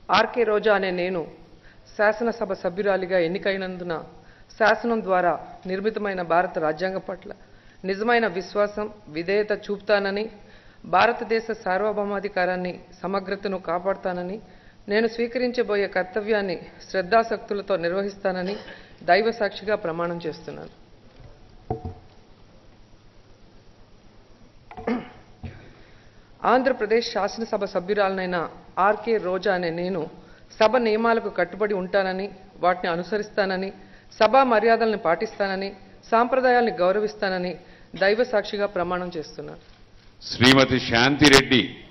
RK రోజా అనే నేను శాసనసభ సభ్యురాలిగా ఎన్నికైనందున శాసనం ద్వారా నిర్మితమైన భారత రాజ్యాంగం పట్ల నిజమైన విశ్వాసం విధేయత చూపుతానని భారతదేశ సార్వభౌమాధికారాన్ని సమగ్రతను కాపాడుతానని నేను స్వీకరించబోయే కర్తవ్యాన్ని శ్రద్ధాశక్తులతో నిర్వహిస్తానని దైవ సాక్షిగా ప్రమాణం చేస్తున్నాను ఆంధ్రప్రదేశ్ శాసనసభ సభ్యురాలనైన ఆర్కే రోజా అనే నేను సభ నియమాలకు కట్టుబడి ఉంటానని వాటిని అనుసరిస్తానని సభా మర్యాదల్ని పాటిస్తానని సాంప్రదాయాల్ని గౌరవిస్తానని దైవ సాక్షిగా ప్రమాణం చేస్తున్నాను శ్రీమతి శాంతిరెడ్డి